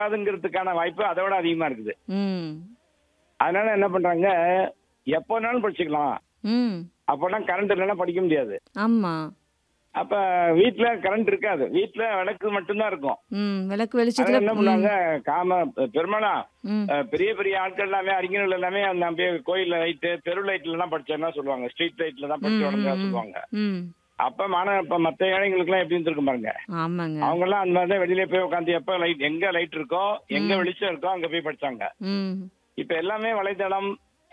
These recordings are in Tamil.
அதுங்கிறதுக்கான வாய்ப்பு அதை விட அதிகமா இருக்குது ம் அதனால என்ன பண்றாங்க எப்போ வேணாலும் படிச்சுக்கலாம் ம் அப்போலாம் கரண்ட் இல்லைன்னா படிக்க முடியாது ஆமா அப்ப வீட்ல கரண்ட் இருக்காது வீட்ல விளக்கு மட்டும்தான் இருக்கும் ம் விளக்கு அதனால வெளிச்சத்துல என்ன பண்ணுவாங்க காம பெருமாளா ம் அஹ், பெரிய பெரிய ஆட்கள் எல்லாமே அறிஞர்கள் எல்லாமே அந்த அப்படியே கோயில் லைட்டு தெரு லைட்ல தான் படிச்சேன்னா சொல்லுவாங்க ஸ்ட்ரீட் லைட்ல தான் படிச்சு வளர்ந்தா சொல்லுவாங்க ம் அப்ப மாணவ இப்ப மத்த ஏழைங்களுக்கு எல்லாம் எப்படி இருந்திருக்கும் பாருங்க ஆமாங்க அவங்க எல்லாம் அந்த மாதிரி தான் வெளியில போய் உட்காந்து எப்ப லைட் எங்க லைட் இருக்கோ எங்க வெளிச்சம் இருக்கோ அங்க போய் படிச்சாங்க ம் இப்ப எல்லாமே வலைத்தளம்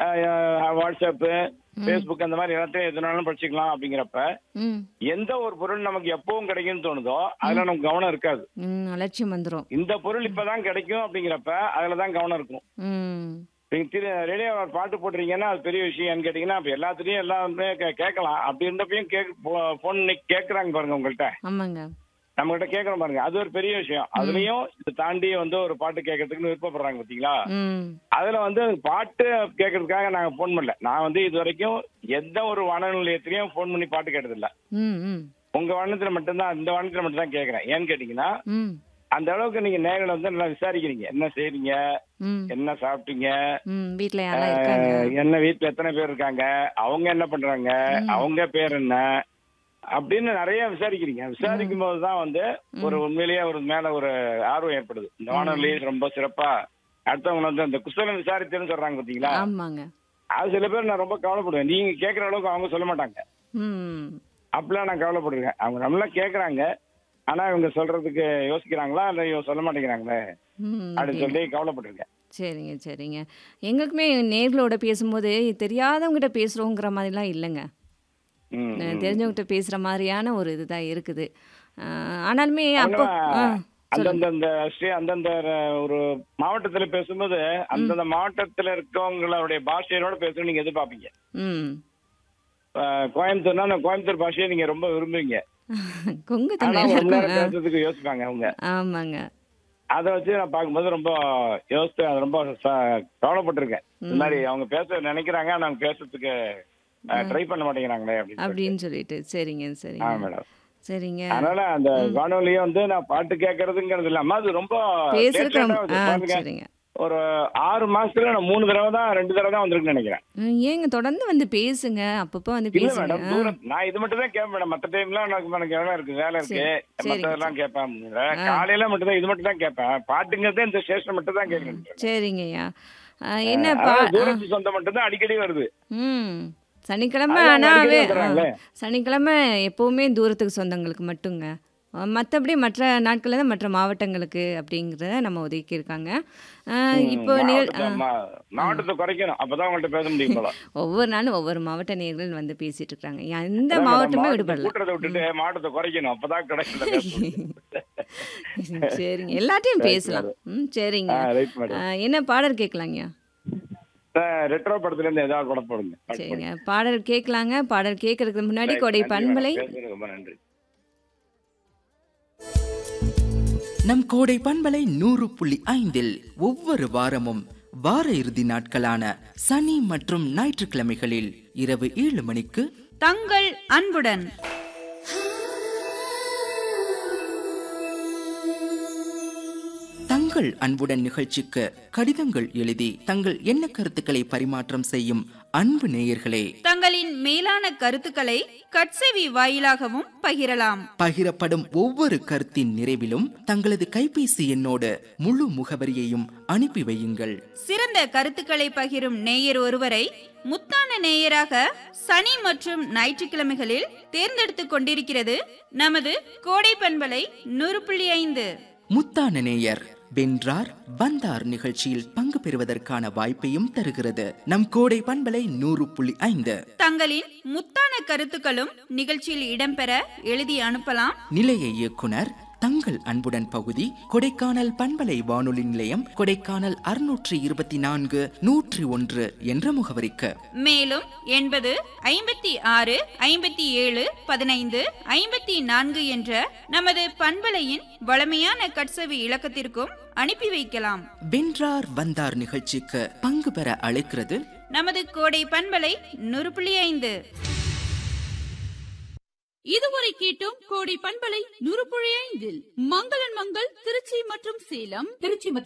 அஹ், வாட்ஸ்அப் ஃபேஸ்புக் அந்த மாதிரி எல்லாத்தையும் எதுனாலும் படிச்சுக்கலாம் அப்படிங்கிறப்ப ம் எந்த ஒரு பொருள் நமக்கு எப்பவும் கிடைக்கும்னு தோணுதோ அதுல நமக்கு கவனம் இருக்காது ம் அலட்சியம் வந்துடும் இந்த பொருள் இப்பதான் கிடைக்கும் அப்படிங்கிறப்ப அதுல தான் கவனம் இருக்கும் ம் நீங்க திரு ரேடியோ பாட்டு போடுறீங்கன்னா அது பெரிய விஷயம் கேட்டீங்கன்னா அப்ப எல்லாத்துலயும் எல்லாருமே கே- கேட்கலாம் அப்படி இருந்தப்பையும் கேக் போன் கேக்குறாங்க பாருங்க உங்கள்கிட்ட ஆமாங்க நம்ம கிட்ட கேட்கறோம் பாருங்க அது ஒரு பெரிய விஷயம் அதுலயும் இதை தாண்டி வந்து ஒரு பாட்டு கேட்கறதுக்குன்னு விருப்பப்படுறாங்க பாத்தீங்களா ம் அதுல வந்து பாட்டு கேட்கறதுக்காக நாங்க போன் பண்ணல நான் வந்து இது வரைக்கும் எந்த ஒரு வானொலி நிலையத்திலயும் போன் பண்ணி பாட்டு கேட்டதில்ல ம் ம் உங்க வானத்துல மட்டும்தான் இந்த வானத்துல மட்டும் தான் கேக்குறேன் ஏன்னு கேட்டீங்கன்னா ம் அந்த அளவுக்கு நீங்க நேரில் வந்து நல்லா விசாரிக்கிறீங்க என்ன செய்றீங்க ம் என்ன சாப்பிட்டீங்க ம் வீட்ல யாரெல்லாம் இருக்காங்க அஹ், என்ன வீட்ல எத்தனை பேர் இருக்காங்க அவங்க என்ன பண்றாங்க அவங்க பேர் என்ன அப்படின்னு நிறைய விசாரிக்கிறீங்க விசாரிக்கும் போது தான் வந்து ஒரு உண்மையிலேயே ஒரு மேல ஒரு ஆர்வம் ஏற்படுது இந்த வானொலி ரொம்ப சிறப்பா அடுத்தவங்க வந்து அந்த குசலம் விசாரித்தேன்னு சொல்றாங்க பாத்தீங்களா ஆமாங்க அது சில பேர் நான் ரொம்ப கவலைப்படுவேன் நீங்க கேட்கற அளவுக்கு அவங்க சொல்ல மாட்டாங்க ம் அப்படிலாம் நான் கவலைப்படுவேன் அவங்க நல்லா கேட்கறாங்க ஆனா இவங்க சொல்றதுக்கு யோசிக்கிறாங்களா இல்ல இவங்க சொல்ல மாட்டேங்கிறாங்களே ம் அப்படின்னு சொல்லி கவலைப்பட்டிருக்கேன் சரிங்க சரிங்க எங்களுக்குமே நேர்களோட பேசும்போது தெரியாதவங்ககிட்ட பேசுகிறோங்கிற மாதிரிலாம் இல்லைங்க ம், அஹ் ம். தெரிஞ்சவங்ககிட்ட பேசுகிற மாதிரியான ஒரு இதுதான் இருக்குது அஹ் ஆனாலுமே அப்போ அவங்க ஆ அந்தந்த அந்த ஸ்ரீ அந்தந்த ஒரு மாவட்டத்துல பேசும்போது அந்தந்த மாவட்டத்துல இருக்கவங்களுடைய பாஷையோட பேசணும் நீங்க எதிர்பார்ப்பீங்க ம் இப்ப கோயம்புத்தூர்னா அந்த கோயம்புத்தூர் பாஷையை நீங்க ரொம்ப விரும்புவீங்க கொங்கு ஆனா தமிழ் ஒரு நேரம் எல்லாருக்கும் பேசுறதுக்கு யோசிப்பாங்க அவங்க ஆ, ஆமாங்க அதை வச்சு நான் பார்க்கும்போது ரொம்ப யோசித்து அது ரொம்ப ச- கவலைப்பட்டிருக்கேன் இந்த மாதிரி அவங்க பேச நினைக்கிறாங்க ஆனா அவங்க பேசுறதுக்கு ட்ரை பண்ண மாட்டேங்கிறாங்களே அப்படின்னு சொல்லிட்டு. அப்படின்னு சொல்லிட்டு சரிங்க ஆ சரிங்க மேடம் சரிங்க அதனால அந்த வானொலியை வந்து நான் பாட்டு கேட்கறதுங்கிறது இல்லாம அது ரொம்ப பேசுறதுக்கு latest ஆ ரொம்ப- வருது. ஆ பாருங்க, சரிங்க ஒரு ஆறு மாசத்துல நான் மூணு தடவை தான் ரெண்டு தடவை தான் வந்திருக்குன்னு நினைக்கிறேன் ம், ஏங்க தொடர்ந்து வந்து பேசுங்க அப்பப்போ வந்து இல்ல பேசுங்க மேடம் தூரம் நான் இது மட்டும் தான் கேட்பேன் மேடம் மத்த டைம்லாம் எனக்கு எனக்கு வேலை இருக்கு வேலை இருக்கு சரி, மத்ததெல்லாம் கேட்பேன் காலையில மட்டும் தான் இது மட்டும் தான் கேட்பேன் பாட்டுங்கிறது இந்த ஸ்டேஷன் மட்டும் தான் கேட்கறேன் சரிங்கய்யா ஆ, என்ன பா அதாவது தூரத்து சொந்தம் மட்டும் தான் அடிக்கடி வருது ம் சனிக்கிழமை அது அவங்க அடிக்கடி ஆனாவே வந்துடுறாங்களே. ஆ, சனிக்கிழமை எப்போவுமே தூரத்துக்கு சொந்தங்களுக்கு மட்டுங்க ஆ, மற்றபடி மற்ற நாட்களில் தான் மற்ற மாவட்டங்களுக்கு அப்படிங்கிறத நம்ம ஒதுக்கியிருக்காங்க ஆ, இப்போ நேர் மாவட்டத்தை மா- மாவட்டத்தை குறைக்கணும் அப்பதான் அவங்கள்ட்ட பேச முடியும் போல ஒவ்வொரு நாளும் ஒவ்வொரு மாவட்ட நேர்கள் வந்து பேசிட்டு இருக்காங்க எந்த அதான் மாவட்டமே மாவட்டத்தை விடுபடல கூட்டுறதை விட்டுட்டு மாவட்டத்தை குறைக்கணும் அப்பதான் கிடைக்கல சரிங்க எல்லாத்தையும் பேசலாம் ம் சரிங்க ரைட் மேடம் ஆ, என்ன பாடல் கேட்கலாங்கய்யா ரெட்ரோ படத்துல இருந்து ஏதாவது படம் போடுங்க பாட்டு போடுங்க. சரிங்க பாடல் கேட்கலாங்க பாடல் கேட்கறதுக்கு முன்னாடி Right, கொடை நன்றி பண்பலை மேடம். பேசுனதுக்கு ரொம்ப நன்றி நம் கோடை பண்பலை நூறு புள்ளி ஐந்தில் ஒவ்வொரு வாரமும் வார இறுதி நாட்களான சனி மற்றும் ஞாயிற்றுக்கிழமைகளில் இரவு ஏழு மணிக்கு தங்கள் அன்புடன் தங்கள் அன்புடன் நிகழ்ச்சிக்கு கடிதங்கள் எழுதி தங்கள் எண்ண கருத்துக்களை பரிமாற்றம் செய்யும் அன்பு நேயர்களே தங்களின் மேலான கருத்துக்களை கட்செவி வாயிலாகவும் பகிரலாம் பகிரப்படும் ஒவ்வொரு கருத்தின் நிறைவிலும் தங்களது கைபேசி எண்ணோடு முழு முகவரியையும் அனுப்பி வையுங்கள் சிறந்த கருத்துக்களை பகிரும் நேயர் ஒருவரை முத்தான நேயராக சனி மற்றும் ஞாயிற்றுக்கிழமைகளில் தேர்ந்தெடுத்துக் கொண்டிருக்கிறது நமது கோடை பண்பலை நூறு புள்ளி ஐந்து முத்தான நேயர் வென்றார் வந்தார் நிகழ்ச்சியில் பங்கு பெறுவதற்கான வாய்ப்பையும் தருகிறது நம் கோடை பண்பலை நூறு புள்ளி ஐந்து தங்களின் முத்தான கருத்துக்களும் நிகழ்ச்சியில் இடம்பெற எழுதி அனுப்பலாம் நிலைய இயக்குனர் தங்கள் அன்புடன் பகுதி கொடைக்கானல் பண்பலை வானொலி நிலையம் கொடைக்கானல் அறுநூற்றி இருபத்தி நான்கு நூற்றி ஒன்று என்ற முகவரிக்கு மேலும் எண்பது ஐம்பத்தி ஆறு ஐம்பத்தி ஏழு பதினைந்து ஐம்பத்தி நான்கு என்ற நமது பண்பலையின் வளமையான கட்சவி இலக்கத்திற்கும் அனுப்பி வைக்கலாம் வென்றார் வந்தார் நிகழ்ச்சிக்கு பங்கு பெற அழைக்கிறது நமது கோடை பண்பலை நூறு புள்ளி ஐந்து இதுவரை கேட்டோம் கோடை பண்பலை நூறு புள்ளி ஐந்தில் மங்களன் மங்கள் திருச்சி மற்றும் சேலம் திருச்சி மற்றும்